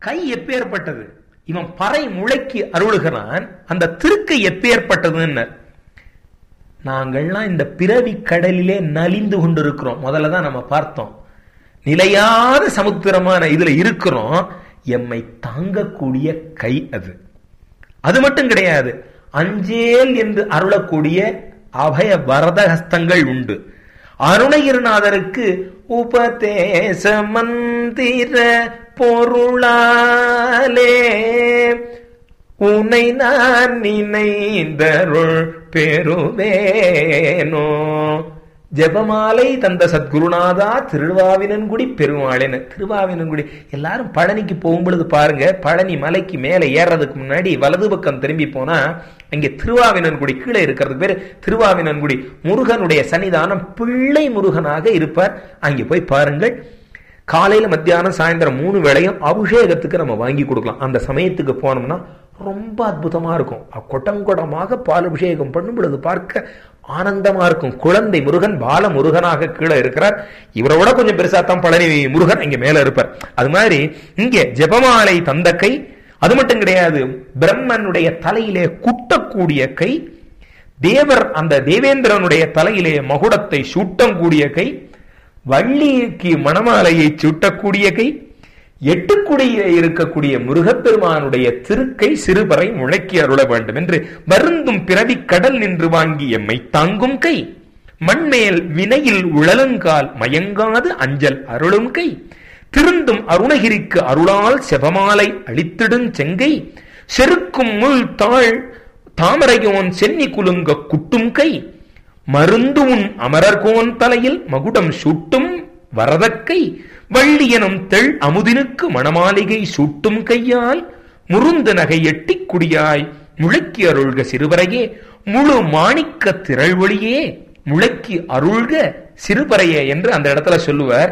கை எப்பேற்பட்டது இவன் பறை முளைக்கு அருளுகிறான் அந்த திருக்கை எப்பேற்பட்டதுன்னு நாங்கள்லாம் இந்த பிறவி கடலிலே நலிந்து கொண்டிருக்கிறோம் முதல்ல தான் நம்ம பார்த்தோம் நிலையாத சமுத்திரமான இதுல இருக்கிறோம் எம்மை தாங்கக்கூடிய கை அது அது மட்டும் கிடையாது அஞ்சேல் என்று அருளக்கூடிய அபய வரதஹஸ்தங்கள் உண்டு அருணகிரிநாதருக்கு உபதேச மந்திர பொருளாலே உன்னை நான் நினைந்தருள் பெறுவேனோ ஜெபமாலை தந்த சத்குருநாதா திருவாவினன்குடி பெருமாளேன்னு திருவாவினன்குடி எல்லாரும் பழனிக்கு போகும் பொழுது பாருங்க பழனி மலைக்கு மேலே ஏறதுக்கு முன்னாடி வலது பக்கம் திரும்பி போனா அங்கே திருவாவினன்குடி கீழே இருக்கிறது பேர் திருவாவினன்குடி முருகனுடைய சன்னிதானம் பிள்ளை முருகனாக இருப்பார் அங்கே போய் பாருங்கள் காலையில மத்தியானம் சாயந்தரம் மூணு வேளையும் அபிஷேகத்துக்கு நம்ம வாங்கி கொடுக்கலாம் அந்த சமயத்துக்கு போனோம்னா ரொம்ப அற்புதமா இருக்கும் கொட்டங்கொடமாக பால் அபிஷேகம் பண்ணும் பொழுது பார்க்க ஆனந்தமா இருக்கும் குழந்தை முருகன் பால முருகனாக கீழே இருக்கிறார் இவரை விட கொஞ்சம் பெருசா தான் பழனி முருகன் இங்க மேல இருப்பார் அது மாதிரி இங்கே ஜெபமாலை தந்த கை அது மட்டும் கிடையாது பிரம்மனுடைய தலையிலே குட்டக்கூடிய கை தேவர் அந்த தேவேந்திரனுடைய தலையிலே மகுடத்தை சூட்டக்கூடிய கை வள்ளிக்கு மணமாலையை சூட்டக்கூடிய கை எட்டுக்குடியிலே இருக்கக்கூடிய முருகப்பெருமானுடைய திருக்கை சிறுபறை முழக்கி அருள வேண்டும் என்று வருந்தும் பிறவி கடல் நின்று வாங்கி எம்மை தாங்கும் கை மண்மேல் வினையில் உழலுங்கால் மயங்காது அஞ்சல் அருளும் கை திருந்தும் அருணகிரிக்கு அருளால் செபமாலை அளித்திடும் செங்கை செருக்கும் முள் தாழ் தாமரையோன் சென்னி குலுங்க குட்டும் கை மருந்து உன் அமரர்கோன் தலையில் மகுடம் சூட்டும் வரதக்கை வள்ளியனும் தெள் அமுதினுக்கு மணமாளிகை சூட்டும் கையால் முருந்து நகை எட்டி குடியாய் முழக்கி அருள்க சிறுவரையே முழு மாணிக்க திரள் ஒளியே முழக்கி அருள்க சிறுபறையே என்று அந்த இடத்துல சொல்லுவார்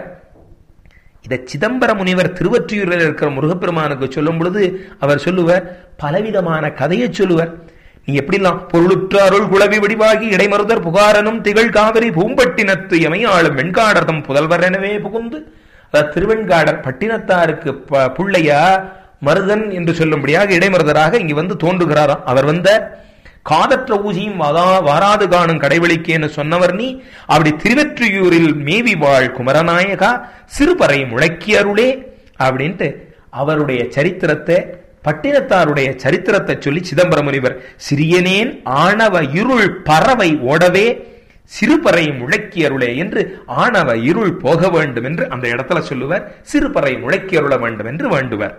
இதை சிதம்பர முனிவர் திருவற்றியூரில் இருக்கிற முருகப்பெருமானுக்கு சொல்லும் பொழுது அவர் சொல்லுவார் பலவிதமான கதையை சொல்லுவார் நீ எப்படிலாம் பொருளுற்ற அருள் குளவி வடிவாகி இடைமருதர் புகாரனும் திகழ் காவிரி பூம்பட்டினத்து எமையாளும் வெண்காடர்தம் புதல்வர் எனவே புகுந்து திருவெண்காடர் பட்டினத்தாருக்கு புள்ளையா மருதன் என்று சொல்லும்படியாக இடைமருதராக இங்கு வந்து தோன்றுகிறாராம் அவர் வந்த காதற்ற ஊசியும் வாதா வாராது காணும் கடைவெளிக்கேன்னு சொன்னவர் நீ அப்படி திருவெற்றியூரில் மேவி வாழ் குமரநாயகா சிறுபறை முழக்கி அருளே அப்படின்ட்டு அவருடைய சரித்திரத்தை பட்டினத்தாருடைய சரித்திரத்தை சொல்லி சிதம்பர முனிவர் சிறியனேன் ஆணவ இருள் பறவை ஓடவே சிறுபறை முழக்கி அருளே என்று ஆணவ இருள் போக வேண்டும் என்று அந்த இடத்துல சொல்லுவார் சிறுபறை முழக்கி அருள வேண்டும் என்று வேண்டுவர்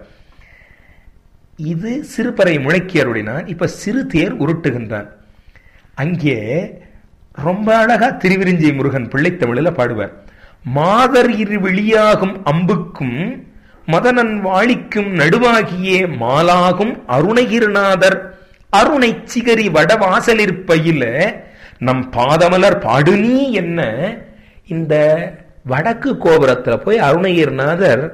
இது சிறுபறை முழக்கி அருளினான் இப்ப சிறு தேர் உருட்டுகின்றான் அங்கே ரொம்ப அழகா திருவிரிஞ்சி முருகன் பிள்ளைத்தமிழில் பாடுவார் மாதர் இரு வெளியாகும் அம்புக்கும் மதனன் வாழிக்கும் நடுவாகியே மாலாகும் அருணகிரிநாதர் அருணை சிகரி வடவாசலிற்பையில நம் பாதமலர் பாடுனி என்ன இந்த வடக்கு கோபுரத்துல போய் அருணகிரிநாதர்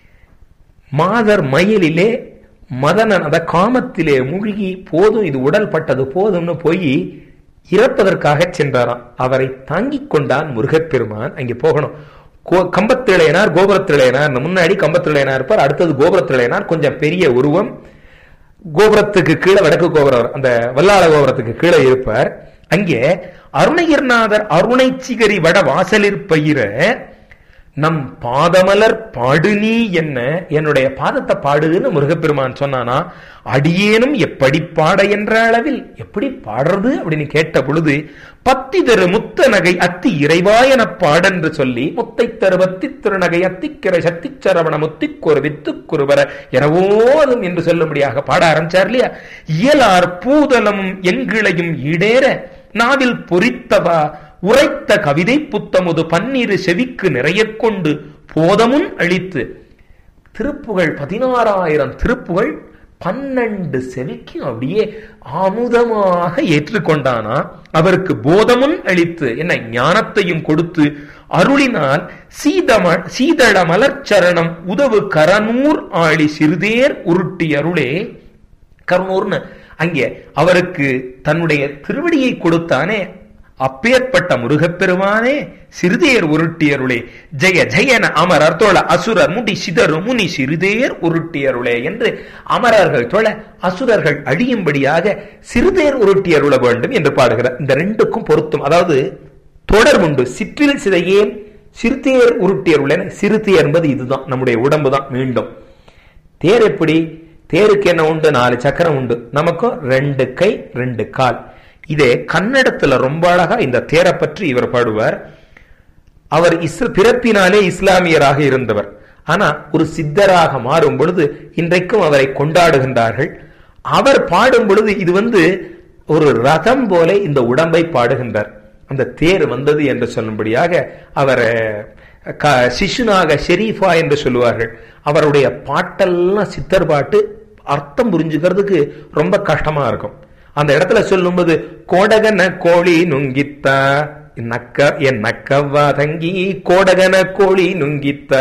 மாதர் மயிலிலே மதனன் அத காமத்திலே மூழ்கி போதும் இது உடல் பட்டது போதும்னு போய் இறப்பதற்காக சென்றாராம் அவரை தாங்கிக் கொண்டான் முருகப்பெருமான் அங்கே போகணும் கம்பத்திளையனார் கோபுரத்திளையனார் முன்னாடி கம்பத்திளையனார் இருப்பார் அடுத்தது கோபுரத்திளையனார் கொஞ்சம் பெரிய உருவம் கோபுரத்துக்கு கீழே வடக்கு கோபுரம் அந்த வல்லாள கோபுரத்துக்கு கீழே இருப்பார் அங்கே அருணகிரிநாதர் அருணை சிகரி வட வாசலிற்பயிர நம் பாதமலர் பாடு நீ என்ன என்னுடைய பாதத்தை பாடுன்னு முருகப்பெருமான் சொன்னானா அடியேனும் எப்படி பாட என்ற அளவில் எப்படி பாடுறது அப்படின்னு கேட்ட பொழுது பத்தி தரு முத்த நகை அத்தி இறைவா என பாடென்று சொல்லி முத்தை தரு பத்தி திருநகை அத்திக்கிற சத்தி சரவண முத்திக்கொரு வித்துக்குருவர எனவோதும் என்று சொல்லும்படியாக பாட ஆரம்பிச்சார் இல்லையா இயலார் பூதலம் எங்கிளையும் ஈடேற நாவில் பொறித்தவா உரைத்த கவிதை புத்தமுது பன்னிரு செவிக்கு நிறைய கொண்டு போதமுன் அளித்து திருப்புகள் பதினாறாயிரம் திருப்புகள் பன்னெண்டு செவிக்கு அப்படியே அமுதமாக ஏற்றுக்கொண்டானா அவருக்கு போதமுன் அளித்து என்ன ஞானத்தையும் கொடுத்து அருளினால் சீதம சீதள மலர்ச்சரணம் உதவு கரனூர் ஆளி சிறுதேர் உருட்டி அருளே கருணூர்னு அங்கே அவருக்கு தன்னுடைய திருவடியை கொடுத்தானே அப்பேற்பட்ட முருகப்பெருமானே சிறுதேர் உருட்டியருளே ஜெய ஜெயன அமரர் தோழ அசுரர் முடி சிதறு முனி சிறுதேர் உருட்டியருளே என்று அமரர்கள் தொழ அசுரர்கள் அழியும்படியாக சிறுதேர் உருட்டியருள வேண்டும் என்று பாடுகிறார் இந்த ரெண்டுக்கும் பொருத்தம் அதாவது தொடர் உண்டு சிற்றில் சிதையேன் சிறுதேர் உருட்டியருளேன் சிறுதேர் என்பது இதுதான் நம்முடைய உடம்பு தான் மீண்டும் தேர் எப்படி தேருக்கு என்ன உண்டு நாலு சக்கரம் உண்டு நமக்கும் ரெண்டு கை ரெண்டு கால் இதே கன்னடத்துல ரொம்ப அழகா இந்த தேரை பற்றி இவர் பாடுவார் அவர் இஸ்ல பிறப்பினாலே இஸ்லாமியராக இருந்தவர் ஆனா ஒரு சித்தராக மாறும் பொழுது இன்றைக்கும் அவரை கொண்டாடுகின்றார்கள் அவர் பாடும் பொழுது இது வந்து ஒரு ரதம் போல இந்த உடம்பை பாடுகின்றார் அந்த தேர் வந்தது என்று சொல்லும்படியாக அவர் சிசுனாக ஷெரீஃபா என்று சொல்லுவார்கள் அவருடைய பாட்டெல்லாம் சித்தர் பாட்டு அர்த்தம் புரிஞ்சுக்கிறதுக்கு ரொம்ப கஷ்டமா இருக்கும் அந்த இடத்துல சொல்லும்போது கோடகன கோழி நுங்கித்தா நக்க என் நக்கவா தங்கி கோடகன கோழி நுங்கித்தா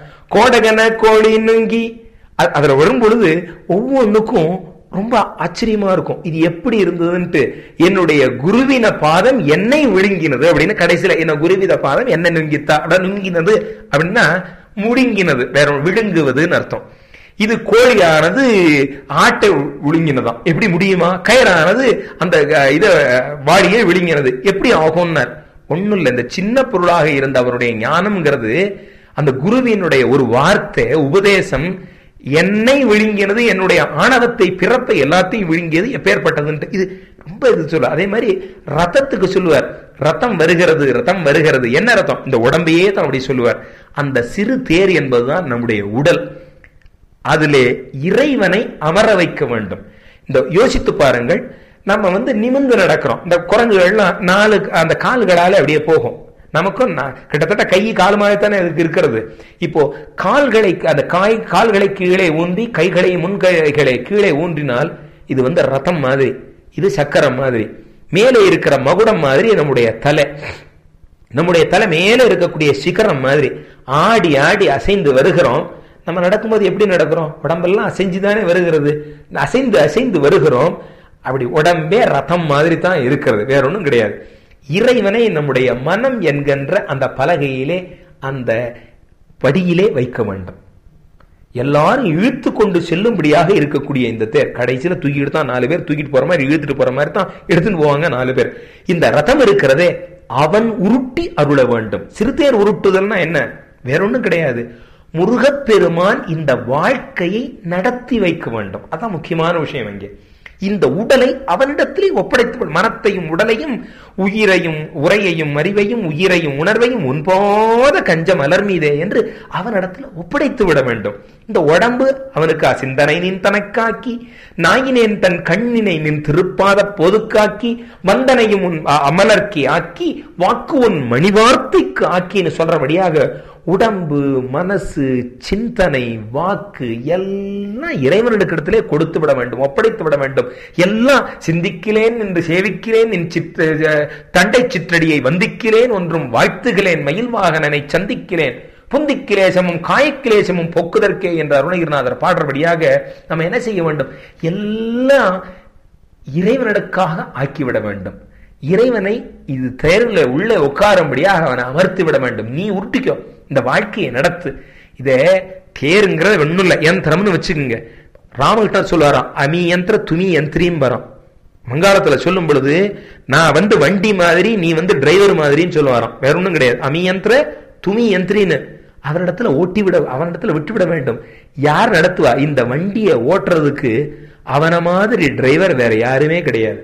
கோடகன கோழி நுங்கி அதுல வரும் பொழுது ஒவ்வொன்றுக்கும் ரொம்ப ஆச்சரியமா இருக்கும் இது எப்படி இருந்ததுன்ட்டு என்னுடைய குருவின பாதம் என்னை விழுங்கினது அப்படின்னு கடைசியில என்ன குருவித பாதம் என்ன நுங்கித்தா அட நுங்கினது அப்படின்னா முழுங்கினது வேற விழுங்குவதுன்னு அர்த்தம் இது கோழியானது ஆட்டை விழுங்கினதாம் எப்படி முடியுமா கயிறானது அந்த இத வாடியை விழுங்கினது எப்படி ஆகும்னார் ஒண்ணும் இல்லை இந்த சின்ன பொருளாக இருந்த அவருடைய ஞானம்ங்கிறது அந்த குருவினுடைய ஒரு வார்த்தை உபதேசம் என்னை விழுங்கினது என்னுடைய ஆணவத்தை பிறப்பை எல்லாத்தையும் விழுங்கியது எப்பேற்பட்டதுன்ட்டு இது ரொம்ப இது சொல்ல அதே மாதிரி ரத்தத்துக்கு சொல்லுவார் ரத்தம் வருகிறது ரத்தம் வருகிறது என்ன ரத்தம் இந்த உடம்பையே தான் அப்படி சொல்லுவார் அந்த சிறு தேர் என்பதுதான் நம்முடைய உடல் அதிலே இறைவனை அமர வைக்க வேண்டும் இந்த யோசித்து பாருங்கள் நம்ம வந்து நிமிர்ந்து நடக்கிறோம் இந்த குரங்குகள்லாம் நாலு அந்த கால்களால அப்படியே போகும் நமக்கும் கிட்டத்தட்ட கை கால் மாதிரி தானே அதுக்கு இருக்கிறது இப்போ கால்களை அந்த காய் கால்களை கீழே ஊன்றி கைகளை முன்கைகளை கீழே ஊன்றினால் இது வந்து ரத்தம் மாதிரி இது சக்கரம் மாதிரி மேலே இருக்கிற மகுடம் மாதிரி நம்முடைய தலை நம்முடைய தலை மேலே இருக்கக்கூடிய சிகரம் மாதிரி ஆடி ஆடி அசைந்து வருகிறோம் நம்ம நடக்கும்போது எப்படி நடக்கிறோம் உடம்பெல்லாம் அசைஞ்சுதானே வருகிறது அசைந்து அசைந்து வருகிறோம் அப்படி உடம்பே ரத்தம் மாதிரி தான் இருக்கிறது வேற ஒன்றும் கிடையாது இறைவனை நம்முடைய மனம் என்கின்ற அந்த பலகையிலே அந்த படியிலே வைக்க வேண்டும் எல்லாரும் இழுத்து கொண்டு செல்லும்படியாக இருக்கக்கூடிய இந்த தேர் கடைசியில தூக்கிட்டு தான் நாலு பேர் தூக்கிட்டு போற மாதிரி இழுத்துட்டு போற மாதிரி தான் எடுத்துட்டு போவாங்க நாலு பேர் இந்த ரதம் இருக்கிறதே அவன் உருட்டி அருள வேண்டும் சிறுதேர் உருட்டுதல்னா என்ன வேற ஒண்ணும் கிடையாது முருகப்பெருமான் இந்த வாழ்க்கையை நடத்தி வைக்க வேண்டும் அதான் முக்கியமான விஷயம் இங்கே இந்த உடலை அவனிடத்திலே ஒப்படைத்து மனத்தையும் உடலையும் உயிரையும் உரையையும் அறிவையும் உயிரையும் உணர்வையும் உன்போத கஞ்ச மலர் மீதே என்று அவனிடத்தில் ஒப்படைத்து விட வேண்டும் இந்த உடம்பு அவனுக்கு சிந்தனை நின் தனக்காக்கி நாயினேன் தன் கண்ணினை நின் திருப்பாத பொதுக்காக்கி வந்தனையும் உன் அமலர்க்கி ஆக்கி வாக்கு உன் மணிவார்த்தைக்கு ஆக்கின்னு சொல்றபடியாக உடம்பு மனசு சிந்தனை வாக்கு எல்லாம் இறைவனிடத்திலே கொடுத்து விட வேண்டும் ஒப்படைத்து விட வேண்டும் எல்லாம் சிந்திக்கிறேன் என்று சேவிக்கிறேன் என் சித்த தண்டை சிற்றடியை வந்திக்கிறேன் ஒன்றும் வாழ்த்துகிறேன் மயில் வாகனனை சந்திக்கிறேன் புந்திக்கிலேசமும் காயக்கிலேசமும் போக்குதற்கே என்ற அருணகிரிநாதர் பாடுறபடியாக நம்ம என்ன செய்ய வேண்டும் எல்லாம் இறைவனுக்காக ஆக்கிவிட வேண்டும் இறைவனை இது தேர்ல உள்ள உட்காரும்படியாக அவனை அமர்த்தி விட வேண்டும் நீ உருட்டிக்கோ இந்த வாழ்க்கையை நடத்து இதே தேருங்கிறது ஒண்ணும் இல்லை யந்திரம்னு வச்சுக்கோங்க ராமகிட்ட சொல்லுவாராம் அமி யந்திர துணி யந்திரியும் வரும் மங்காளத்துல சொல்லும் பொழுது நான் வந்து வண்டி மாதிரி நீ வந்து டிரைவர் மாதிரின்னு சொல்லுவாராம் வேற ஒண்ணும் கிடையாது அமி யந்திர துணி யந்திரின்னு அவரிடத்துல ஓட்டி விட அவனிடத்துல விட்டு விட வேண்டும் யார் நடத்துவா இந்த வண்டியை ஓட்டுறதுக்கு அவன மாதிரி டிரைவர் வேற யாருமே கிடையாது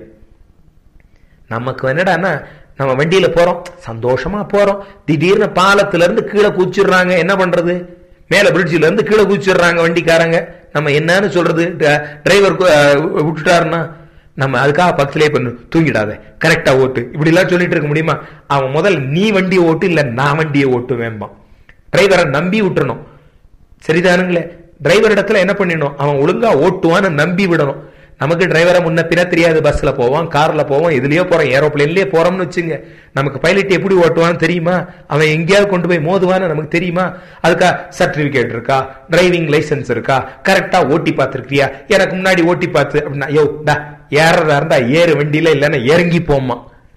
நமக்கு என்னடான்னா நம்ம வண்டியில போறோம் சந்தோஷமா போறோம் திடீர்னு பாலத்துல இருந்து கீழே குச்சிடுறாங்க என்ன பண்றது மேல பிரிட்ஜில இருந்து கீழே குச்சிடுறாங்க வண்டிக்காரங்க நம்ம என்னன்னு சொல்றது டிரைவர் விட்டுட்டாருன்னா நம்ம அதுக்காக பக்கத்திலே பண்ணு தூங்கிடாத கரெக்டா ஓட்டு இப்படி எல்லாம் சொல்லிட்டு இருக்க முடியுமா அவன் முதல் நீ வண்டியை ஓட்டு இல்ல நான் வண்டியை ஓட்டு வேம்பான் டிரைவரை நம்பி விட்டுறணும் சரிதானுங்களே டிரைவர் இடத்துல என்ன பண்ணிடணும் அவன் ஒழுங்கா ஓட்டுவான்னு நம்பி விடணும் நமக்கு டிரைவரை முன்ன பின்ன தெரியாது பஸ்ல போவோம் கார்ல போவோம் இதுலயோ போறோம் ஏரோப்ளேன்லயே போறோம்னு வச்சுங்க நமக்கு பைலட் எப்படி ஓட்டுவான்னு தெரியுமா அவன் எங்கேயாவது கொண்டு போய் மோதுவான்னு நமக்கு தெரியுமா அதுக்கா சர்டிபிகேட் இருக்கா டிரைவிங் லைசன்ஸ் இருக்கா கரெக்டா ஓட்டி பார்த்திருக்கியா எனக்கு முன்னாடி ஓட்டி பார்த்து அப்படின்னா யோ டா ஏறதா இருந்தா ஏறு வண்டியில இல்லைன்னா இறங்கி போமா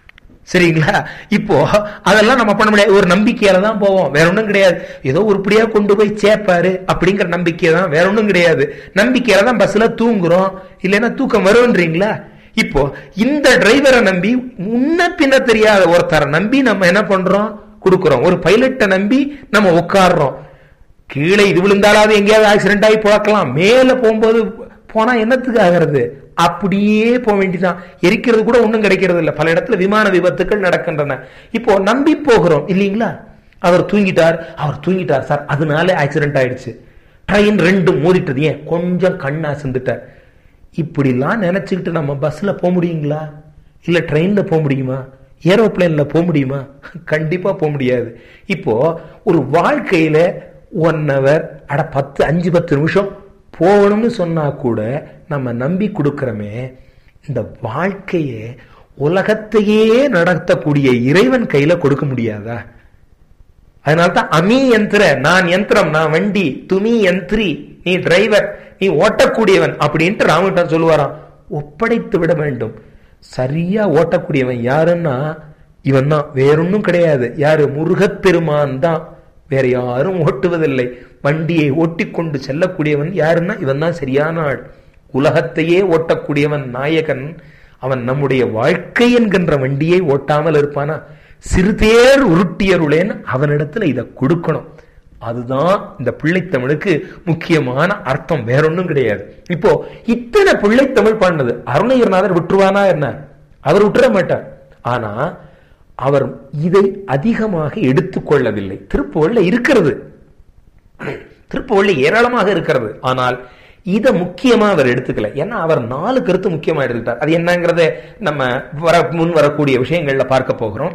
சரிங்களா இப்போ அதெல்லாம் நம்ம பண்ண முடியாது ஒரு நம்பிக்கையில தான் போவோம் வேற ஒண்ணும் கிடையாது ஏதோ உருப்படியா கொண்டு போய் சேப்பாரு அப்படிங்கிற நம்பிக்கை தான் வேற ஒண்ணும் கிடையாது நம்பிக்கையில தான் பஸ்ல தூங்குறோம் இல்லைன்னா தூக்கம் வரும்ன்றீங்களா இப்போ இந்த டிரைவரை நம்பி முன்ன பின்ன தெரியாத ஒருத்தரை நம்பி நம்ம என்ன பண்றோம் கொடுக்குறோம் ஒரு பைலட்டை நம்பி நம்ம உட்காடுறோம் கீழே இது விழுந்தாலாவது எங்கேயாவது ஆக்சிடென்ட் ஆகி போக்கலாம் மேல போகும்போது போனா என்னத்துக்கு ஆகிறது அப்படியே போக வேண்டியதான் எரிக்கிறது கூட ஒண்ணும் கிடைக்கிறது இல்ல பல இடத்துல விமான விபத்துக்கள் நடக்கின்றன இப்போ நம்பி போகிறோம் இல்லீங்களா அவர் தூங்கிட்டார் அவர் தூங்கிட்டார் சார் அதனால ஆக்சிடென்ட் ஆயிடுச்சு ட்ரெயின் ரெண்டு மோதிட்டது ஏன் கொஞ்சம் கண்ணா சிந்துட்டார் இப்படிலாம் நினைச்சுக்கிட்டு நம்ம பஸ்ல போக முடியுங்களா இல்ல ட்ரெயின்ல போக முடியுமா ஏரோப்ளேன்ல போக முடியுமா கண்டிப்பா போக முடியாது இப்போ ஒரு வாழ்க்கையில ஒன் ஹவர் அட பத்து அஞ்சு பத்து நிமிஷம் போகணும்னு சொன்னா கூட நம்ம நம்பி கொடுக்கிறோமே இந்த வாழ்க்கையை உலகத்தையே நடத்தக்கூடிய இறைவன் கையில கொடுக்க முடியாதா அதனால்தான் அமி யந்திர நான் யந்திரம் நான் வண்டி துமி யந்திரி நீ டிரைவர் நீ ஓட்டக்கூடியவன் அப்படின்ட்டு ராமகிருஷ்ணன் சொல்லுவாராம் ஒப்படைத்து விட வேண்டும் சரியா ஓட்டக்கூடியவன் யாருன்னா இவன் தான் வேறொன்னும் கிடையாது யாரு முருகப்பெருமான் தான் வேற யாரும் ஓட்டுவதில்லை வண்டியை ஓட்டிக்கொண்டு செல்லக்கூடியவன் யாருன்னா இவன் தான் சரியான ஆள் உலகத்தையே ஓட்டக்கூடியவன் நாயகன் அவன் நம்முடைய வாழ்க்கை என்கின்ற வண்டியை ஓட்டாமல் இருப்பானா சிறுதேர் உருட்டியருளேன்னு அவனிடத்துல இதை கொடுக்கணும் அதுதான் இந்த பிள்ளைத்தமிழுக்கு முக்கியமான அர்த்தம் வேற ஒன்றும் கிடையாது இப்போ இத்தனை பிள்ளைத்தமிழ் பண்ணது அருணகிரிநாதர் விட்டுருவானா என்ன அவர் விட்டுற மாட்டார் ஆனா அவர் இதை அதிகமாக எடுத்துக்கொள்ளவில்லை திருப்புகழ்ல இருக்கிறது திருப்புகழ்ல ஏராளமாக இருக்கிறது ஆனால் இதை முக்கியமா அவர் எடுத்துக்கல ஏன்னா அவர் நாலு கருத்து முக்கியமா எடுத்துக்கிட்டார் அது என்னங்கிறத நம்ம வர முன் வரக்கூடிய விஷயங்கள்ல பார்க்க போகிறோம்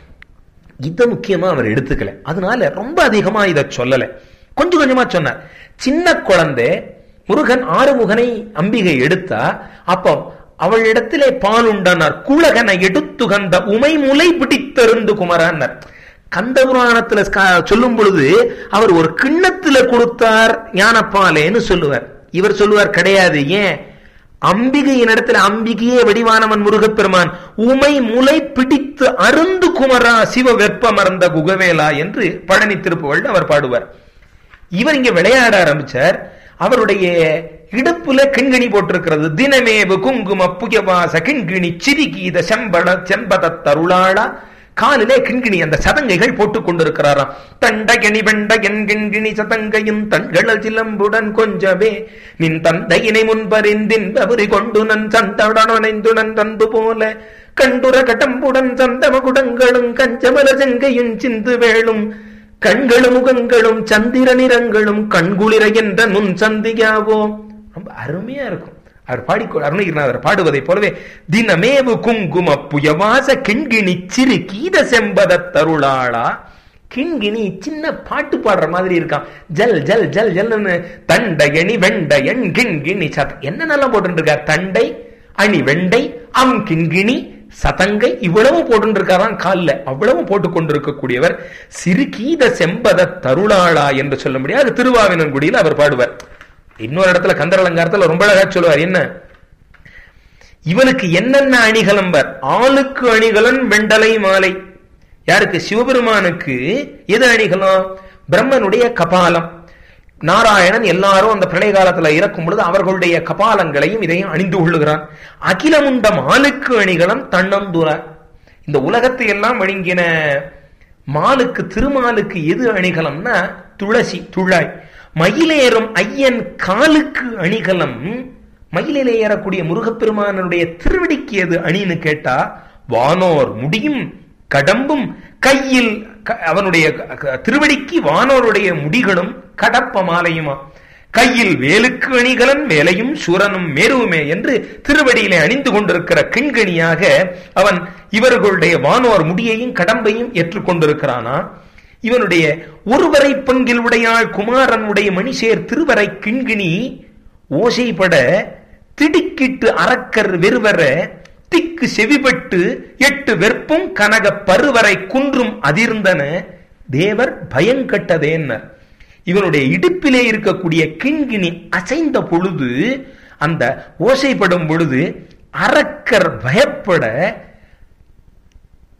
இதை முக்கியமா அவர் எடுத்துக்கல அதனால ரொம்ப அதிகமா இதை சொல்லல கொஞ்சம் கொஞ்சமா சொன்னார் சின்ன குழந்தை முருகன் ஆறுமுகனை அம்பிகை எடுத்தா அப்போ அவளிடத்திலே பால் உண்டானார் குலகனை எடுத்துகந்த உமை முலை பிடித்தருந்து குமரான்னார் கந்த புராணத்துல சொல்லும் பொழுது அவர் ஒரு கிண்ணத்துல கொடுத்தார் ஞானப்பாலேன்னு சொல்லுவார் இவர் சொல்லுவார் கிடையாது ஏன் அம்பிகையின் இடத்துல அம்பிகையே வடிவானவன் முருகப்பெருமான் உமை முலை பிடித்து அருந்து குமரா சிவ வெப்பமர்ந்த குகவேலா என்று பழனி திருப்புகழ் அவர் பாடுவார் இவர் இங்க விளையாட ஆரம்பிச்சார் அவருடைய இடுப்புல கிண்கிணி போட்டிருக்கிறது தினமேவு குங்கும புயவாச கிண்கிணி சிரிகீத செம்பட செம்பத தருளாளா காலிலே கிண்கிணி அந்த சதங்கைகள் போட்டுக் கொண்டிருக்கிறாராம் தண்டகிணி வெண்டகன் கிண்கிணி சதங்கையும் தண்கள சிலம்புடன் கொஞ்சவே நின் தந்தையினை முன்பறிந்தின் பவரி கொண்டு நன் சந்தடனைந்துடன் தந்து போல கண்டுர கட்டம்புடன் சந்தம குடங்களும் கஞ்சமல செங்கையும் சிந்து வேளும் கண்களும் முகங்களும் சந்திர நிறங்களும் கண்குளிர என்ற நுண் சந்தியாவோ ரொம்ப அருமையா இருக்கும் அவர் பாடி அருணகிரிநாதர் பாடுவதை போலவே தினமேவு குங்கும புயவாச கிண்கிணி சிறு கீத செம்பத தருளாளா கிண்கிணி சின்ன பாட்டு பாடுற மாதிரி இருக்கான் ஜல் ஜல் ஜல் ஜல்னு தண்டகணி வெண்டையன் கிண்கிணி சத் என்னென்னலாம் போட்டு இருக்கார் தண்டை அணி வெண்டை அம் கிண்கிணி சதங்கை இவ்வளவு போட்டு இருக்காராம் காலில் அவ்வளவு போட்டு கொண்டிருக்கக்கூடியவர் சிறுகீத செம்பத தருளாளா என்று சொல்ல முடியாது திருவாவினன்குடியில் அவர் பாடுவார் இன்னொரு இடத்துல கந்தர் அலங்காரத்துல ரொம்ப அழகா சொல்லுவார் என்ன இவனுக்கு என்னென்ன அணிகலம்பர் ஆளுக்கு அணிகலன் வெண்டலை மாலை யாருக்கு சிவபெருமானுக்கு எது அணிகலம் பிரம்மனுடைய கபாலம் நாராயணன் எல்லாரும் அந்த பிரளய காலத்துல இறக்கும் பொழுது அவர்களுடைய கபாலங்களையும் இதையும் அணிந்து கொள்ளுகிறான் அகிலமுண்டம் ஆளுக்கு அணிகலம் தன்னந்துர இந்த உலகத்தை எல்லாம் வழங்கின மாலுக்கு திருமாலுக்கு எது அணிகலம்னா துளசி துழாய் மயிலேறும் ஐயன் காலுக்கு அணிகலம் மயிலிலே ஏறக்கூடிய முருகப்பெருமானுடைய திருவடிக்கு எது அணின்னு கேட்டா வானோர் முடியும் கடம்பும் கையில் அவனுடைய திருவடிக்கு வானோருடைய முடிகளும் கடப்ப மாலையுமா கையில் வேலுக்கு அணிகலன் வேலையும் சூரனும் மேருவுமே என்று திருவடியிலே அணிந்து கொண்டிருக்கிற கிண்கணியாக அவன் இவர்களுடைய வானோர் முடியையும் கடம்பையும் ஏற்றுக்கொண்டிருக்கிறானா இவனுடைய ஒருவரை பங்கில் உடையாள் குமாரனுடைய மணிசேர் திருவரை கிண்கிணி ஓசைப்பட திடுக்கிட்டு அறக்கர் வெறுவர திக்கு செவிபட்டு எட்டு வெற்பும் கனக பருவரை குன்றும் அதிர்ந்தன தேவர் பயங்கட்டதேன்னர் இவனுடைய இடுப்பிலே இருக்கக்கூடிய கிண்கிணி அசைந்த பொழுது அந்த ஓசைப்படும் பொழுது அரக்கர் பயப்பட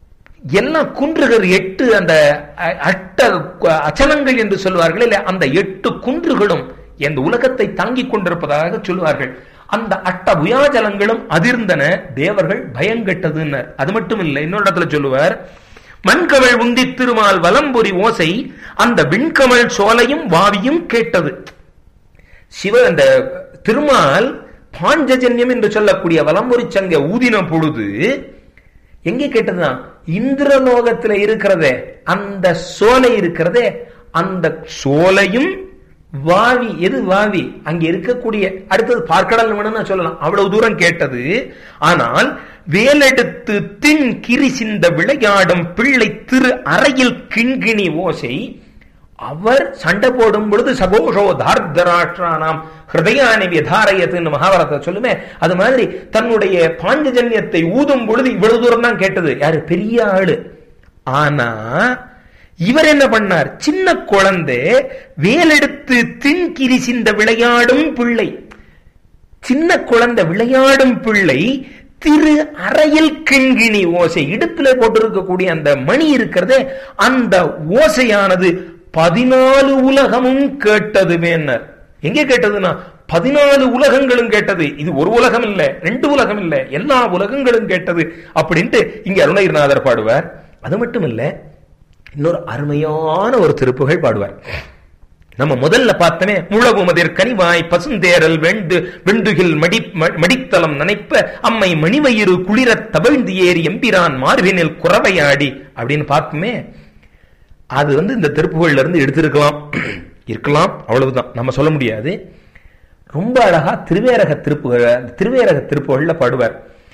எல்லாம் குன்றுகள் எட்டு அந்த அ- அட்ட கு- அச்சலங்கள் என்று சொல்வார்கள் இல்ல அந்த எட்டு குன்றுகளும் இந்த உலகத்தை தாங்கிக் கொண்டிருப்பதாக சொல்வார்கள் அந்த அட்ட புயாஜலங்களும் அதிர்ந்தன தேவர்கள் பயங்கெட்டதுன்னர் அது மட்டும் இல்லை இன்னொரு இடத்துல சொல்லுவார் மண்கமள் உந்தி திருமால் வலம்புரி ஓசை அந்த விண்கமள் சோலையும் வாவியும் கேட்டது சிவ அந்த திருமால் பாஞ்சஜன்யம் என்று சொல்லக்கூடிய வலம்புரி சங்க ஊதின பொழுது எங்கே கேட்டதுதான் இந்திரலோகத்துல இருக்கிறதே அந்த சோலை இருக்கிறதே அந்த சோலையும் வாவி எது வாவி அங்க இருக்கக்கூடிய அடுத்தது பார்க்கடல் வேணும்னு சொல்லலாம் அவ்வளவு தூரம் கேட்டது ஆனால் வேலெடுத்து தின் கிரி சிந்த விளையாடும் பிள்ளை திரு அறையில் கிண்கிணி ஓசை அவர் சண்டை போடும் பொழுது சகோஷோ தார்தராஷ்டிரானாம் ஹிருதயானி விதாரயத்துன்னு மகாபாரதத்தை சொல்லுமே அது மாதிரி தன்னுடைய பாஞ்சஜன்யத்தை ஊதும் பொழுது இவ்வளவு தூரம் தான் கேட்டது யாரு பெரிய ஆளு ஆனா இவர் என்ன பண்ணார் சின்ன குழந்தை வேலெடுத்து தின்கிரி சிந்த விளையாடும் பிள்ளை சின்ன குழந்தை விளையாடும் பிள்ளை திரு அறையில் கிண்கிணி ஓசை இடுப்புல போட்டிருக்கக்கூடிய அந்த மணி இருக்கிறதே அந்த ஓசையானது பதினாலு உலகமும் கேட்டது வேணர் எங்கே கேட்டதுன்னா பதினாலு உலகங்களும் கேட்டது இது ஒரு உலகம் இல்ல ரெண்டு உலகம் இல்ல எல்லா உலகங்களும் கேட்டது அப்படின்ட்டு இங்க அருணகிரிநாதர் பாடுவார் அது மட்டும் இல்ல இன்னொரு அருமையான ஒரு திருப்புகழ் பாடுவார் நம்ம முதல்ல பார்த்தமே முழகுமதிர் கனிவாய் பசுந்தேரல் வெண்டு வெண்டுகில் மடி ம- மடித்தலம் நனைப்ப அம்மை மணிவயிறு குளிரத் தவிழ்ந்து ஏறி எம்பிரான் மார்பினில் குறவையாடி அப்படின்னு பார்த்துமே அது வந்து இந்த திருப்புகள்ல இருந்து எடுத்திருக்கலாம் இருக்கலாம் அவ்வளவுதான் நம்ம சொல்ல முடியாது ரொம்ப அழகா திருவேரக திருப்புகழ திருவேரக திருப்புகள்ல பாடுவார்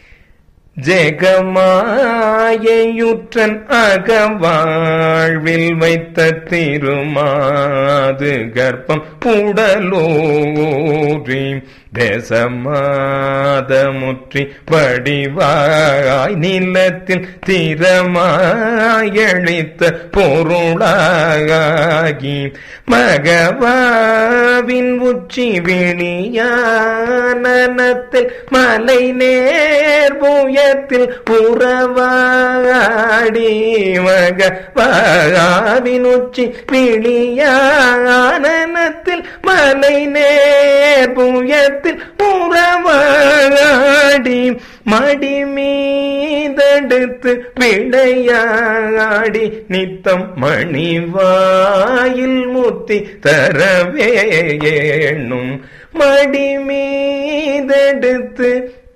ஜெகமாயுற்றன் அகவாழ்வில் வைத்த திருமாது கர்ப்பம் உடலோரி தேசமாதமுற்றி படிவாய் நிலத்தில் திறமாயழித்த பொருளாகி மகவாவின் உச்சி விழியானத்தில் மலை நேர்புயத்தில் புறவாடி மகவாவின் உச்சி விழியானத்தில் மலை நேர்புயத்தில் புறவாடி மடி மீதெடுத்து விளையாடி நித்தம் மணிவாயில் முத்தி தரவே எண்ணும் மடி மீதெடுத்து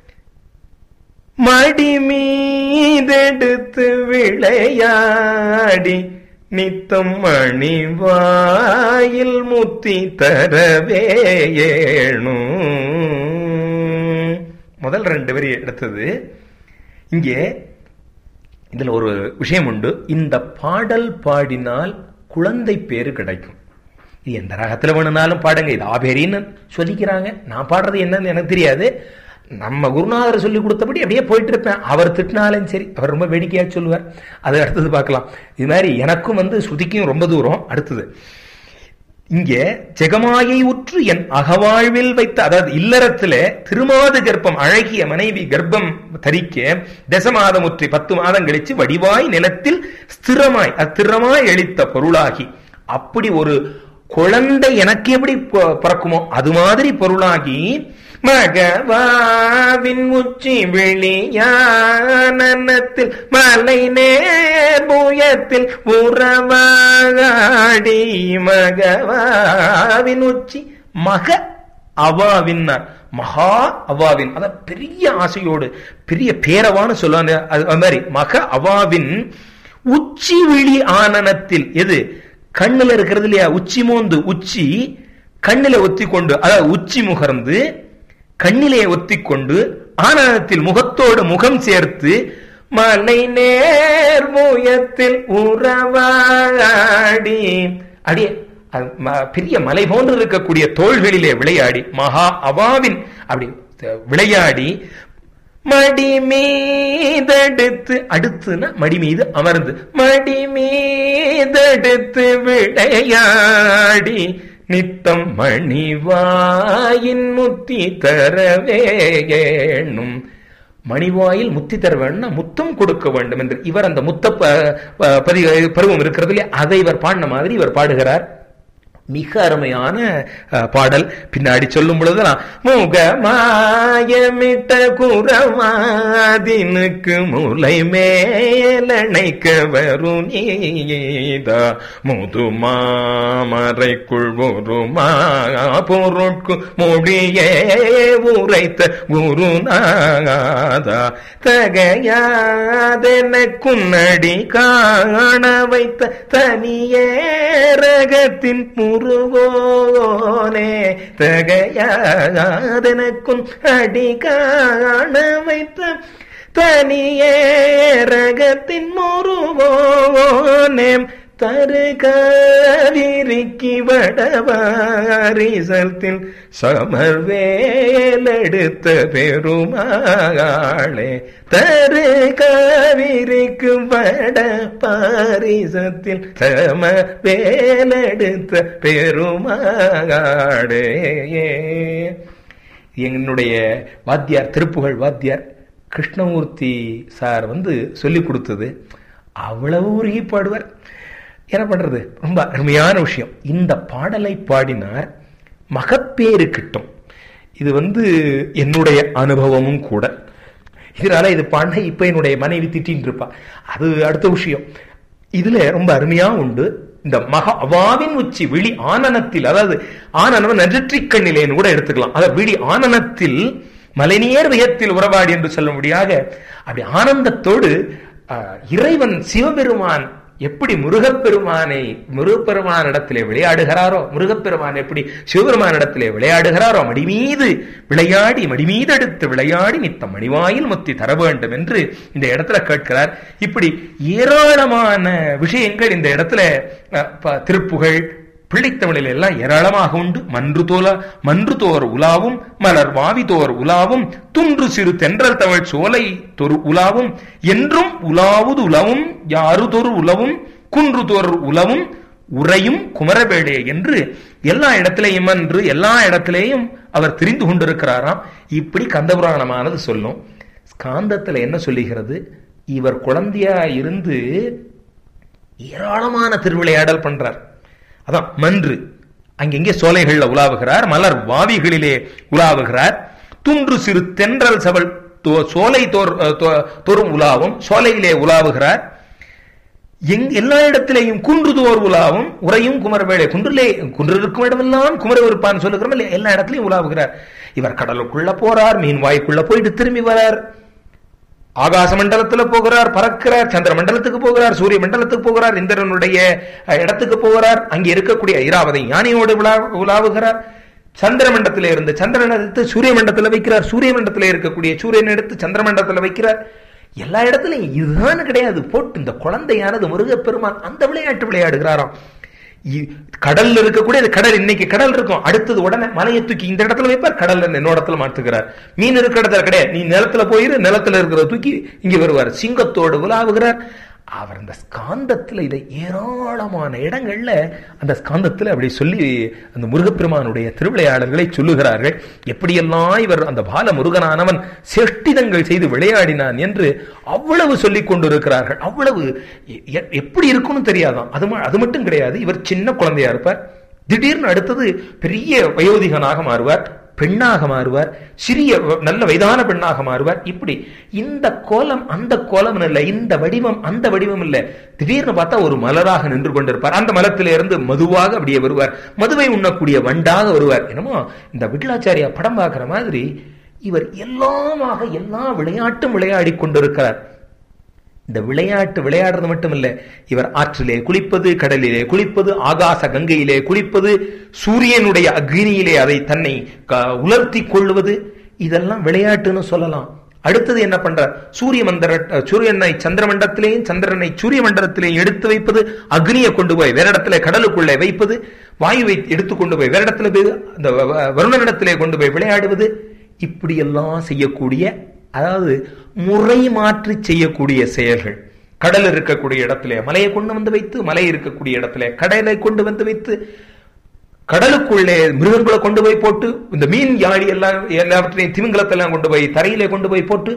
மடி மீதெடுத்து விளையாடி நித்தம் மணிவாயில் முத்தி தரவே ஏணும் முதல் ரெண்டு வரி எடுத்தது இங்கே இதுல ஒரு விஷயம் உண்டு இந்த பாடல் பாடினால் குழந்தை பேரு கிடைக்கும் இது எந்த ராகத்துல வேணும்னாலும் பாடுங்க இது ஆபேரின்னு சொல்லிக்கிறாங்க நான் பாடுறது என்னன்னு எனக்கு தெரியாது நம்ம குருநாதர் சொல்லி கொடுத்தபடி அப்படியே போயிட்டு இருப்பேன் அவர் திட்டினாலும் சரி அவர் ரொம்ப வேடிக்கையா சொல்லுவார் அது அடுத்தது பார்க்கலாம் இது மாதிரி எனக்கும் வந்து ஸ்ருதிக்கும் ரொம்ப தூரம் அடுத்தது இங்கே ஜெகமாயை உற்று என் அகவாழ்வில் வைத்த அதாவது இல்லறத்துல திருமாத கர்ப்பம் அழகிய மனைவி கர்ப்பம் தரிக்க தசமாதமுற்றி பத்து மாதம் கழிச்சு வடிவாய் நிலத்தில் ஸ்திரமாய் அத்திரமாய் எளித்த பொருளாகி அப்படி ஒரு குழந்தை எனக்கு எப்படி ப- பிறக்குமோ அது மாதிரி பொருளாகி மகவாவின் உச்சி வெளியானத்தில் மலை நேர்புயத்தில் உறவாடி மகவாவின் உச்சி மக அவாவின்னார் மகா அவாவின் அத பெரிய ஆசையோடு பெரிய பேரவான்னு சொல்லுவாங்க அது அது மாதிரி மக அவாவின் உச்சி விழி ஆனனத்தில் எது கண்ணுல இருக்கிறது இல்லையா உச்சி மோந்து உச்சி கண்ணில ஒத்தி கொண்டு அதாவது உச்சி முகர்ந்து கண்ணிலே ஒத்திக்கொண்டு ஆனந்தத்தில் முகத்தோடு முகம் சேர்த்து மலை நேர்முயத்தில் உறவாடி அடியே அது ம- பெரிய மலை போன்று இருக்கக்கூடிய தோள்களிலே விளையாடி மகா அவாவின் அப்படி த- விளையாடி மடி மீதெடுத்து அடுத்துன்னா மடி மீது அமர்ந்து மடி மீதெடுத்து விளையாடி நித்தம் மணிவாயின் முத்தி தரவே எண்ணும் மணிவாயில் முத்தி தர வேண்டும்னா முத்தம் கொடுக்க வேண்டும் என்று இவர் அந்த முத்த பதி பருவம் இருக்கிறது இல்லையா அதை இவர் பாடின மாதிரி இவர் பாடுகிறார் மிக அருமையான பாடல் பின்னாடி சொல்லும் பொழுதுதான் முக மாயமிட்ட குரமாதினுக்கு மூளை மேலணைக்க வரும் நீதா முது மாமறைக்குள் ஒரு பொருட்கு மொழியே உரைத்த குருநாதா தகையாதென குன்னடி காண வைத்த தனியேரகத்தின் முருகோனே தகையாதெனக்கும் அடி காண வைத்த தனியேரகத்தின் முருகோனே தரு காவிரிக்கு வடவாரிசத்தில் சமர்வேலெடுத்த பெருமாளே தரு காவிரிக்கு வட பாரிசத்தில் சமர்வேலெடுத்த பெருமாளே என்னுடைய வாத்தியார் திருப்புகழ் வாத்தியார் கிருஷ்ணமூர்த்தி சார் வந்து சொல்லி கொடுத்தது அவ்வளவு உருகி பாடுவார் என்ன பண்றது ரொம்ப அருமையான விஷயம் இந்த பாடலை பாடினார் மகப்பேறு கிட்டும் இது வந்து என்னுடைய அனுபவமும் கூட இதனால இது பாடின இப்ப என்னுடைய மனைவி திட்டின்னு இருப்பா அது அடுத்த விஷயம் இதுல ரொம்ப அருமையா உண்டு இந்த மகா அவாவின் உச்சி விழி ஆனனத்தில் அதாவது ஆனனவன் நெற்றிக்கண்ணிலேன்னு கூட எடுத்துக்கலாம் அதாவது விழி ஆனனத்தில் மலைநீர் வியத்தில் உறவாடி என்று சொல்லும்படியாக அப்படி ஆனந்தத்தோடு இறைவன் சிவபெருமான் எப்படி முருகப்பெருமானை முருகப்பெருமான் இடத்திலே விளையாடுகிறாரோ முருகப்பெருமான் எப்படி சிவபெருமான் இடத்திலே விளையாடுகிறாரோ மடி மீது விளையாடி மடி மீது எடுத்து விளையாடி நித்த மணிவாயில் முத்தி தர வேண்டும் என்று இந்த இடத்துல கேட்கிறார் இப்படி ஏராளமான விஷயங்கள் இந்த இடத்துல திருப்புகழ் பிள்ளைத்தமிழில் எல்லாம் ஏராளமாக உண்டு மன்று தோல மன்று தோர் உலாவும் மலர் வாவி தோர் உலாவும் துன்று சிறு தென்றல் தமிழ் சோலை தொரு உலாவும் என்றும் உலாவுது உலவும் யாரு தொரு உலவும் குன்று தோர் உலவும் உரையும் குமரவேடே என்று எல்லா இடத்திலேயும் அன்று எல்லா இடத்திலேயும் அவர் தெரிந்து கொண்டிருக்கிறாராம் இப்படி கந்தபுராணமானது சொல்லும் ஸ்காந்தத்துல என்ன சொல்லுகிறது இவர் குழந்தையா இருந்து ஏராளமான திருவிளையாடல் பண்றார் அதான் மன்று அங்கெங்கே சோலைகள்ல உலாவுகிறார் மலர் வாவிகளிலே உலாவுகிறார் துன்று சிறு தென்றல் சவல் சோலை தோர் தோறும் உலாவும் சோலையிலே உலாவுகிறார் எங் எல்லா இடத்திலேயும் குன்று தோர் உலாவும் உரையும் குமரவேளை குன்றிலே குன்று இருக்கும் இடமெல்லாம் குமர இருப்பான்னு சொல்லுகிறோம் இல்லையா எல்லா இடத்துலையும் உலாவுகிறார் இவர் கடலுக்குள்ள போறார் மீன் வாய்க்குள்ள போயிட்டு திரும்பி வரார் ஆகாச மண்டலத்துல போகிறார் பறக்கிறார் சந்திர மண்டலத்துக்கு போகிறார் சூரிய மண்டலத்துக்கு போகிறார் இந்திரனுடைய இடத்துக்கு போகிறார் அங்கே இருக்கக்கூடிய ஐராவதை ஞானியோடு உலாவுகிறார் சந்திர மண்டலத்தில இருந்து சந்திரன் எடுத்து சூரிய மண்டலத்துல வைக்கிறார் சூரிய மண்டலத்துல இருக்கக்கூடிய சூரியன் எடுத்து சந்திர மண்டலத்துல வைக்கிறார் எல்லா இடத்துலையும் இதுதான் கிடையாது போட்டு இந்த குழந்தையானது முருகப்பெருமான் அந்த விளையாட்டு விளையாடுகிறாராம் கடல்ல இருக்கக்கூடிய கடல் இன்னைக்கு கடல் இருக்கும் அடுத்தது உடனே மலையை தூக்கி இந்த இடத்துல வைப்பார் கடல்ல என்னோட இடத்துல மாற்றுகிறார் மீன் இருக்கிற இடத்துல கிடையாது நீ நிலத்துல போயிரு நிலத்துல இருக்கிறத தூக்கி இங்க வருவார் சிங்கத்தோடு உலாவுகிறார் அவர் அந்த ஸ்காந்தத்துல இதை ஏராளமான இடங்கள்ல அந்த ஸ்காந்தத்துல அப்படி சொல்லி அந்த முருகப்பெருமானுடைய திருவிளையாடல்களை சொல்லுகிறார்கள் எப்படியெல்லாம் இவர் அந்த பால முருகனானவன் சேஷ்டிதங்கள் செய்து விளையாடினான் என்று அவ்வளவு சொல்லிக் கொண்டிருக்கிறார்கள் அவ்வளவு எப்படி இருக்கும்னு தெரியாதான் அது அது மட்டும் கிடையாது இவர் சின்ன குழந்தையா இருப்பார் திடீர்னு அடுத்தது பெரிய வயோதிகனாக மாறுவார் பெண்ணாக மாறுவார் சிறிய நல்ல வயதான பெண்ணாக மாறுவார் இப்படி இந்த கோலம் அந்த கோலம் இல்ல இந்த வடிவம் அந்த வடிவம் இல்ல திடீர்னு பார்த்தா ஒரு மலராக நின்று கொண்டிருப்பார் அந்த மலத்தில இருந்து மதுவாக அப்படியே வருவார் மதுவை உண்ணக்கூடிய வண்டாக வருவார் என்னமோ இந்த விட்லாச்சாரியா படம் பார்க்கிற மாதிரி இவர் எல்லாமாக எல்லா விளையாட்டும் விளையாடி கொண்டிருக்கிறார் இந்த விளையாட்டு விளையாடுறது மட்டும் இல்ல இவர் ஆற்றிலே குளிப்பது கடலிலே குளிப்பது ஆகாச கங்கையிலே குளிப்பது சூரியனுடைய அக்னியிலே அதை தன்னை உலர்த்தி கொள்வது இதெல்லாம் விளையாட்டுன்னு சொல்லலாம் அடுத்தது என்ன பண்றார் சூரிய மந்திர சூரியனை சந்திரமண்டலத்திலேயும் சந்திரனை சூரிய மண்டலத்திலேயும் எடுத்து வைப்பது அக்னியை கொண்டு போய் வேற இடத்துல கடலுக்குள்ளே வைப்பது வாயுவை எடுத்து கொண்டு போய் வேற இடத்துல போய் அந்த வருணனிடத்திலே கொண்டு போய் விளையாடுவது இப்படியெல்லாம் செய்யக்கூடிய அதாவது முறை மாற்றி செய்யக்கூடிய செயல்கள் கடல் இருக்கக்கூடிய இடத்துல மலையை கொண்டு வந்து வைத்து மலை இருக்கக்கூடிய இடத்துல கடலை கொண்டு வந்து வைத்து கடலுக்குள்ளே மிருகங்களை கொண்டு போய் போட்டு இந்த மீன் யாழி எல்லாம் எல்லாவற்றையும் திமிங்கலத்தெல்லாம் கொண்டு போய் தரையிலே கொண்டு போய் போட்டு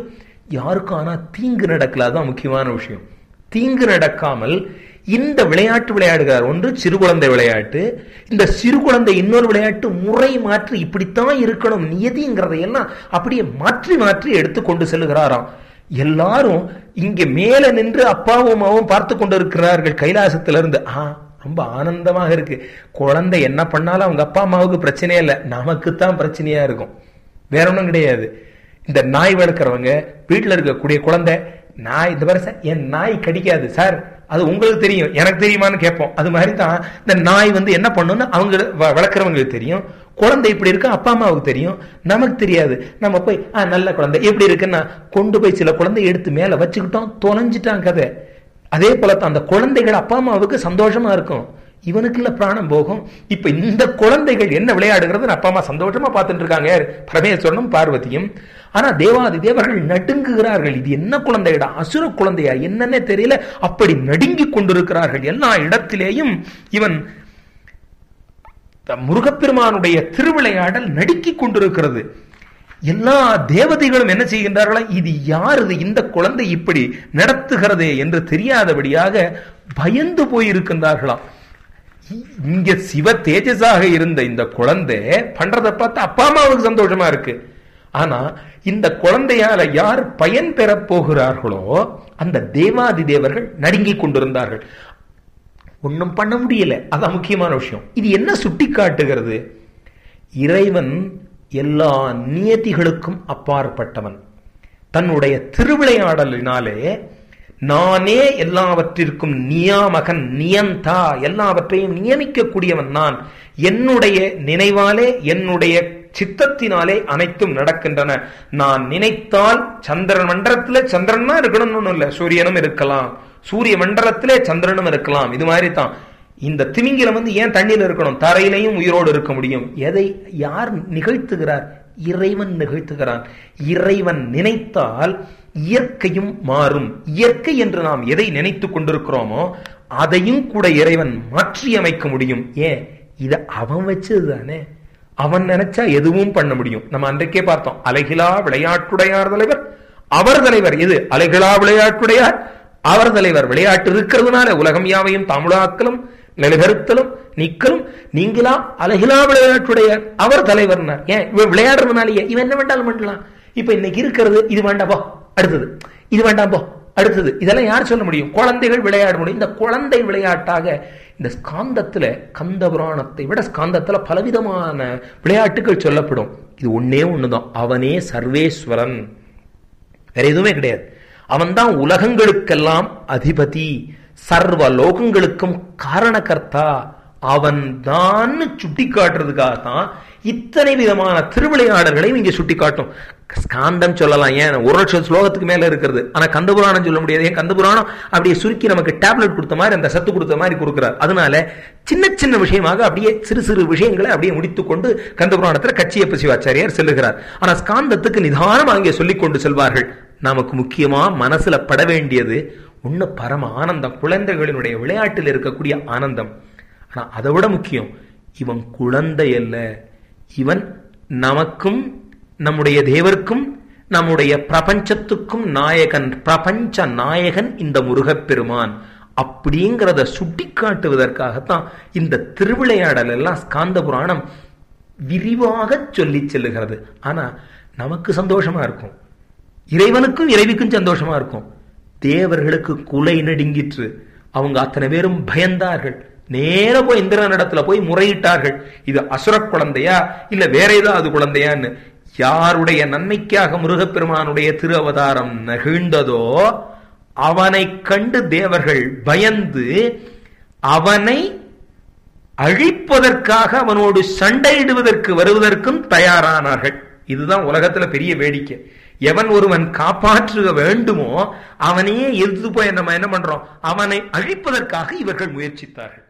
யாருக்கும் ஆனா தீங்கு நடக்கல அதான் முக்கியமான விஷயம் தீங்கு நடக்காமல் இந்த விளையாட்டு விளையாடுகிறார் ஒன்று சிறு குழந்தை விளையாட்டு இந்த சிறு குழந்தை இன்னொரு விளையாட்டு முறை மாற்றி இப்படித்தான் இருக்கணும் நியதிங்கிறதை எல்லாம் அப்படியே மாற்றி மாற்றி எடுத்து கொண்டு செல்லுகிறாராம் எல்லாரும் இங்க மேல நின்று அப்பாவும் அம்மாவும் பார்த்து கொண்டு இருக்கிறார்கள் கைலாசத்திலிருந்து ஆ ரொம்ப ஆனந்தமாக இருக்கு குழந்தை என்ன பண்ணாலும் அவங்க அப்பா அம்மாவுக்கு பிரச்சனையே இல்லை நமக்கு தான் பிரச்சனையா இருக்கும் வேற ஒன்றும் கிடையாது இந்த நாய் வளர்க்குறவங்க வீட்டில் இருக்கக்கூடிய குழந்தை நாய் இந்த மாதிரி சார் என் நாய் கடிக்காது சார் அது உங்களுக்கு தெரியும் எனக்கு தெரியுமான்னு கேட்போம் அது மாதிரி தான் இந்த நாய் வந்து என்ன பண்ணுன்னு அவங்க வ- வளர்க்குறவங்களுக்கு தெரியும் குழந்தை இப்படி இருக்கு அப்பா அம்மாவுக்கு தெரியும் நமக்கு தெரியாது நம்ம போய் ஆ நல்ல குழந்தை எப்படி இருக்குன்னா கொண்டு போய் சில குழந்தை எடுத்து மேல வச்சுக்கிட்டோம் தொலைஞ்சிட்டான் கதை அதே போல தான் அந்த குழந்தைகள் அப்பா அம்மாவுக்கு சந்தோஷமா இருக்கும் இவனுக்கு இல்ல பிராணம் போகும் இப்ப இந்த குழந்தைகள் என்ன விளையாடுகிறது அப்பா அம்மா சந்தோஷமா பார்த்துட்டு இருக்காங்க யாரு? பரமேஸ்வரனும் பார்வதியும் ஆனா தேவாதி தேவர்கள் நடுங்குகிறார்கள் இது என்ன குழந்தைடா அசுர குழந்தையா என்னன்னே தெரியல அப்படி நடுங்கி கொண்டிருக்கிறார்கள் எல்லா இடத்திலேயும் இவன் த- முருகப்பெருமானுடைய திருவிளையாடல் நடுக்கிக் கொண்டிருக்கிறது எல்லா தேவதைகளும் என்ன செய்கின்றார்களா இது யார் இது இந்த குழந்தை இப்படி நடத்துகிறதே என்று தெரியாதபடியாக பயந்து போயிருக்கின்றார்களாம் இ- இங்க சிவ தேஜஸாக இருந்த இந்த குழந்தை பண்றதை பார்த்து அப்பா அம்மாவுக்கு சந்தோஷமா இருக்கு ஆனா இந்த குழந்தையால யார் பயன் பெறப் போகிறார்களோ அந்த தேவாதி தேவர்கள் நடுங்கிக் கொண்டிருந்தார்கள் ஒண்ணும் பண்ண முடியல அதான் முக்கியமான விஷயம் இது என்ன சுட்டி காட்டுகிறது இறைவன் எல்லா நியதிகளுக்கும் அப்பாற்பட்டவன் தன்னுடைய திருவிளையாடலினாலே நானே எல்லாவற்றிற்கும் நியாமகன் நியந்தா எல்லாவற்றையும் நியமிக்கக்கூடியவன் நான் என்னுடைய நினைவாலே என்னுடைய சித்தத்தினாலே அனைத்தும் நடக்கின்றன நான் நினைத்தால் சந்திரன் மண்டலத்திலே சந்திரன் தான் இருக்கணும்னு ஒண்ணும் இல்ல சூரியனும் இருக்கலாம் சூரிய மண்டலத்திலே சந்திரனும் இருக்கலாம் இது மாதிரி தான் இந்த திமிங்கிலம் வந்து ஏன் தண்ணியில் இருக்கணும் தரையிலையும் உயிரோடு இருக்க முடியும் எதை யார் நிகழ்த்துகிறார் இறைவன் நிகழ்த்துகிறான் இறைவன் நினைத்தால் இயற்கையும் மாறும் இயற்கை என்று நாம் எதை நினைத்துக் கொண்டிருக்கிறோமோ அதையும் கூட இறைவன் மாற்றி அமைக்க முடியும் ஏன் இத அவன் வச்சது தானே அவன் நினைச்சா எதுவும் பண்ண முடியும் நம்ம அன்றைக்கே பார்த்தோம் அலைகிலா விளையாட்டுடையார் தலைவர் அவர் தலைவர் எது அலைகிலா விளையாட்டுடையார் அவர் தலைவர் விளையாட்டு இருக்கிறதுனால உலகம் யாவையும் தமிழாக்கலும் நிலைகருத்தலும் நிக்கலும் நீங்களா அழகிலா விளையாட்டுடைய அவர் தலைவர்னார் ஏன் இவன் விளையாடுறதுனாலயே இவன் என்ன வேண்டாலும் பண்ணலாம் இப்ப இன்னைக்கு இருக்கிறது இது வேண்டாம் போ அடுத்தது இது வேண்டாம் போ அடுத்தது இதெல்லாம் யார் சொல்ல முடியும் குழந்தைகள் விளையாட முடியும் இந்த குழந்தை விளையாட்டாக இந்த ஸ்காந்தத்துல கந்த புராணத்தை விட ஸ்காந்தத்துல பலவிதமான விளையாட்டுகள் சொல்லப்படும் இது ஒன்னே ஒண்ணுதான் அவனே சர்வேஸ்வரன் வேற எதுவுமே கிடையாது அவன்தான் உலகங்களுக்கெல்லாம் அதிபதி சர்வ லோகங்களுக்கும் காரணகர்த்தா அவன் தான் சுட்டி காட்டுறதுக்காக தான் இத்தனை விதமான திருவிளையாடல்களையும் இங்க சுட்டி காட்டும் ஸ்காந்தம் சொல்லலாம் ஏன் ஒரு லட்சம் ஸ்லோகத்துக்கு மேல இருக்கிறது ஆனா கந்தபுராணம் சொல்ல முடியாது ஏன் கந்தபுராணம் அப்படியே சுருக்கி நமக்கு டேப்லெட் கொடுத்த மாதிரி அந்த சத்து கொடுத்த மாதிரி கொடுக்கிறார் அதனால சின்ன சின்ன விஷயமாக அப்படியே சிறு சிறு விஷயங்களை அப்படியே முடித்துக் கொண்டு கந்தபுராணத்துல கச்சியப்ப சிவாச்சாரியார் செல்லுகிறார் ஆனா ஸ்காந்தத்துக்கு நிதானம் அங்கே சொல்லிக் கொண்டு செல்வார்கள் நமக்கு முக்கியமா மனசுல பட வேண்டியது ஒண்ணு பரம ஆனந்தம் குழந்தைகளினுடைய விளையாட்டில் இருக்கக்கூடிய ஆனந்தம் ஆனா அதை விட முக்கியம் இவன் குழந்தை அல்ல இவன் நமக்கும் நம்முடைய தேவர்க்கும் நம்முடைய பிரபஞ்சத்துக்கும் நாயகன் பிரபஞ்ச நாயகன் இந்த முருகப்பெருமான் அப்படிங்கிறத சுட்டி காட்டுவதற்காகத்தான் இந்த திருவிளையாடல் எல்லாம் ஸ்காந்த புராணம் விரிவாக சொல்லி செல்லுகிறது ஆனா நமக்கு சந்தோஷமா இருக்கும் இறைவனுக்கும் இறைவிக்கும் சந்தோஷமா இருக்கும் தேவர்களுக்கு குலை நடுங்கிற்று அவங்க அத்தனை பேரும் பயந்தார்கள் நேர போய் இந்திரனிடத்துல போய் முறையிட்டார்கள் இது அசுர குழந்தையா இல்ல வேற ஏதாவது குழந்தையான்னு யாருடைய நன்மைக்காக முருகப்பெருமானுடைய திரு அவதாரம் நெகிழ்ந்ததோ அவனை கண்டு தேவர்கள் பயந்து அவனை அழிப்பதற்காக அவனோடு சண்டையிடுவதற்கு வருவதற்கும் தயாரானார்கள் இதுதான் உலகத்துல பெரிய வேடிக்கை எவன் ஒருவன் காப்பாற்றுக வேண்டுமோ அவனையே எதிர்த்து போய் நம்ம என்ன பண்றோம் அவனை அழிப்பதற்காக இவர்கள் முயற்சித்தார்கள்